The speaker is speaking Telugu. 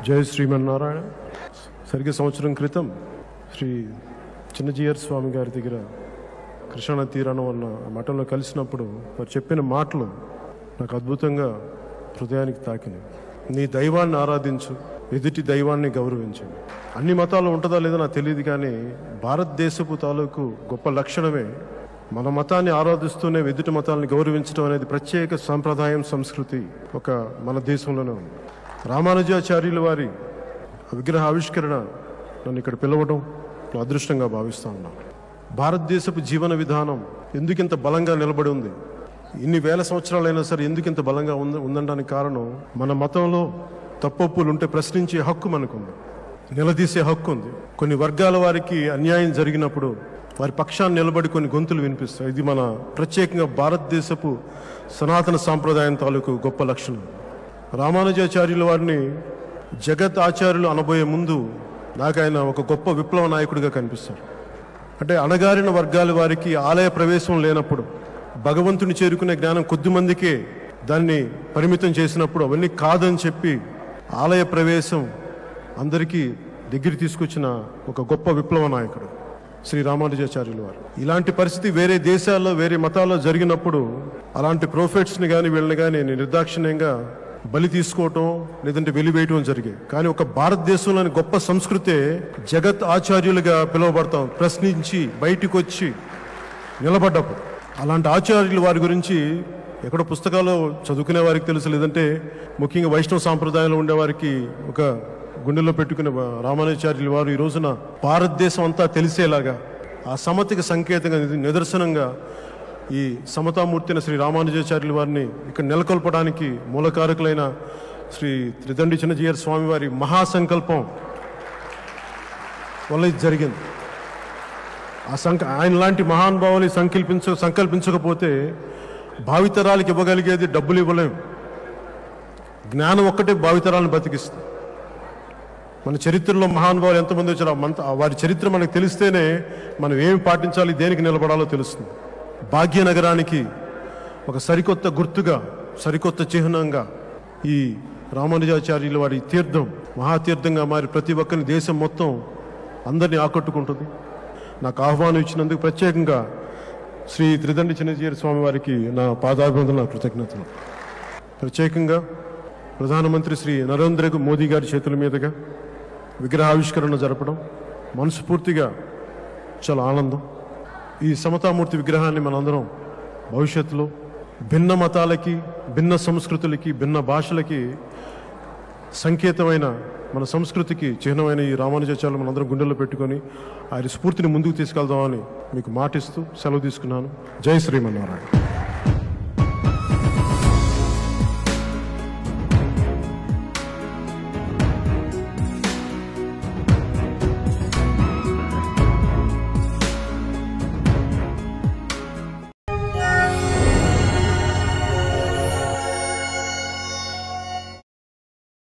జయ శ్రీమన్నారాయణ సరిగ్గా సంవత్సరం క్రితం శ్రీ చిన్నజీయర్ స్వామి గారి దగ్గర కృష్ణా తీరాన ఉన్న మఠంలో కలిసినప్పుడు వారు చెప్పిన మాటలు నాకు అద్భుతంగా హృదయానికి తాకినాయి నీ దైవాన్ని ఆరాధించు ఎదుటి దైవాన్ని గౌరవించు అన్ని మతాలు ఉంటుందా లేదో నాకు తెలియదు కానీ భారతదేశపు తాలూకు గొప్ప లక్షణమే మన మతాన్ని ఆరాధిస్తూనే ఎదుటి మతాలను గౌరవించడం అనేది ప్రత్యేక సాంప్రదాయం సంస్కృతి ఒక మన దేశంలోనే ఉంది రామానుజాచార్యుల వారి విగ్రహ ఆవిష్కరణ నన్ను ఇక్కడ పిలవడం నా అదృష్టంగా భావిస్తా ఉన్నాను భారతదేశపు జీవన విధానం ఎందుకింత బలంగా నిలబడి ఉంది ఇన్ని వేల సంవత్సరాలైనా సరే ఎందుకింత బలంగా ఉంది ఉందనడానికి కారణం మన మతంలో తప్పొప్పులు ఉంటే ప్రశ్నించే హక్కు మనకుంది నిలదీసే హక్కు ఉంది కొన్ని వర్గాల వారికి అన్యాయం జరిగినప్పుడు వారి పక్షాన్ని నిలబడి కొన్ని గొంతులు వినిపిస్తాయి ఇది మన ప్రత్యేకంగా భారతదేశపు సనాతన సాంప్రదాయం తాలూకు గొప్ప లక్షణం రామానుజాచార్యుల వారిని జగత్ ఆచార్యులు అనబోయే ముందు నాకు ఆయన ఒక గొప్ప విప్లవ నాయకుడిగా కనిపిస్తారు అంటే అణగారిన వర్గాల వారికి ఆలయ ప్రవేశం లేనప్పుడు భగవంతుని చేరుకునే జ్ఞానం కొద్ది మందికే దాన్ని పరిమితం చేసినప్పుడు అవన్నీ కాదని చెప్పి ఆలయ ప్రవేశం అందరికీ దగ్గర తీసుకొచ్చిన ఒక గొప్ప విప్లవ నాయకుడు శ్రీ రామానుజాచార్యులు వారు ఇలాంటి పరిస్థితి వేరే దేశాల్లో వేరే మతాల్లో జరిగినప్పుడు అలాంటి ప్రోఫెట్స్ని కానీ వీళ్ళని కానీ నిర్దాక్షిణ్యంగా బలి తీసుకోవటం లేదంటే వెలివేయటం జరిగాయి కానీ ఒక భారతదేశంలోని గొప్ప సంస్కృతే జగత్ ఆచార్యులుగా పిలువబడతాం ప్రశ్నించి బయటికి వచ్చి నిలబడ్డప్పుడు అలాంటి ఆచార్యులు వారి గురించి ఎక్కడో పుస్తకాలు చదువుకునే వారికి తెలుసు లేదంటే ముఖ్యంగా వైష్ణవ సాంప్రదాయంలో ఉండేవారికి ఒక గుండెల్లో పెట్టుకునే రామానుచార్యులు వారు ఈ రోజున భారతదేశం అంతా తెలిసేలాగా ఆ సమతికి సంకేతంగా నిద- నిదర్శనంగా ఈ సమతామూర్తిన శ్రీ రామానుజాచార్యుల వారిని ఇక్కడ నెలకొల్పడానికి మూలకారకులైన శ్రీ త్రిదండి చిన్నజీయర్ స్వామి వారి మహాసంకల్పం వల్ల ఇది జరిగింది ఆ సంక ఆయన లాంటి మహానుభావుని సంకల్పించ సంకల్పించకపోతే భావితరాలకు ఇవ్వగలిగేది డబ్బులు ఇవ్వలేం జ్ఞానం ఒక్కటే భావితరాలను బతికిస్తుంది మన చరిత్రలో మహానుభావులు ఎంతమంది వచ్చారో ఆ మంత- ఆ వారి చరిత్ర మనకు తెలిస్తేనే మనం ఏమి పాటించాలి దేనికి నిలబడాలో తెలుస్తుంది భాగ్యనగరానికి ఒక సరికొత్త గుర్తుగా సరికొత్త చిహ్నంగా ఈ రామానుజాచార్యుల వారి తీర్థం మహాతీర్థంగా మారి ప్రతి ఒక్కరిని దేశం మొత్తం అందరినీ ఆకట్టుకుంటుంది నాకు ఆహ్వానం ఇచ్చినందుకు ప్రత్యేకంగా శ్రీ త్రిదండి చిన్నజీరి స్వామి వారికి నా పాదాభివందన కృతజ్ఞతలు ప్రత్యేకంగా ప్రధానమంత్రి శ్రీ నరేంద్ర మోదీ గారి చేతుల మీదుగా విగ్రహావిష్కరణ జరపడం మనస్ఫూర్తిగా చాలా ఆనందం ఈ సమతామూర్తి విగ్రహాన్ని మనందరం భవిష్యత్తులో భిన్న మతాలకి భిన్న సంస్కృతులకి భిన్న భాషలకి సంకేతమైన మన సంస్కృతికి చిహ్నమైన ఈ రామానుజాచార్యులు మనందరం గుండెల్లో పెట్టుకొని ఆయన స్ఫూర్తిని ముందుకు తీసుకెళ్దామని మీకు మాటిస్తూ సెలవు తీసుకున్నాను జై శ్రీమన్నారాయణ